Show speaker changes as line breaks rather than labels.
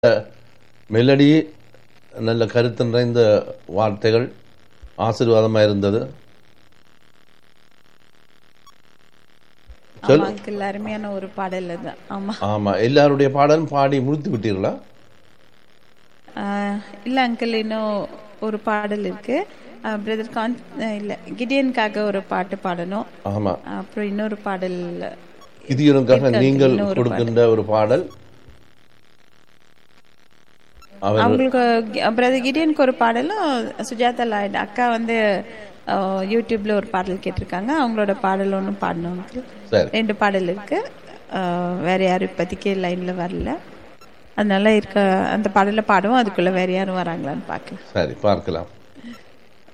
Melody நல்ல கருத்து நிறைந்த வார்த்தைகள் ஆசீர்வாதமாக இருந்தது சொல்
ஆமா அங்கிள் அருமையான ஒரு பாடல் அது ஆமா
ஆமா எல்லாருடைய பாடலும் பாடி முடித்து விட்டீர்களா
ஆஹ் இல்ல அங்கிள் இன்னும் ஒரு பாடல் இருக்கு பிரதர் கான் ஆஹ் இல்ல கிடியனுக்காக ஒரு பாட்டு பாடணும்
ஆமா
அப்புறம் இன்னொரு பாடல்
கிதியனுக்காக
இருக்கு,
நீங்கள்
இன்னும் ஒரு
கொடுக்கின்ற ஒரு பாடல் அவர்
அவங்களுக்கு பிரதர் கிடியனுக்கு ஒரு பாடலும் சுஜாதா லாய்டு அக்கா வந்து ஆஹ் யூடியூப்ல ஒரு பாடல் கேட்டிருக்காங்க அவங்களோட பாடல் ஒன்றும் பாடணும் uncle.
சரி
ரெண்டு பாடல் இருக்கு ஆஹ் வேற யாரும் இப்போதைக்கு லைன்ல வரல அதனால இருக்க அந்த பாடலை பாடுவோம் அதுக்குள்ள வேற யாரும் வராங்களான்னு பார்க்கலாம்
சரி பார்க்கலாம்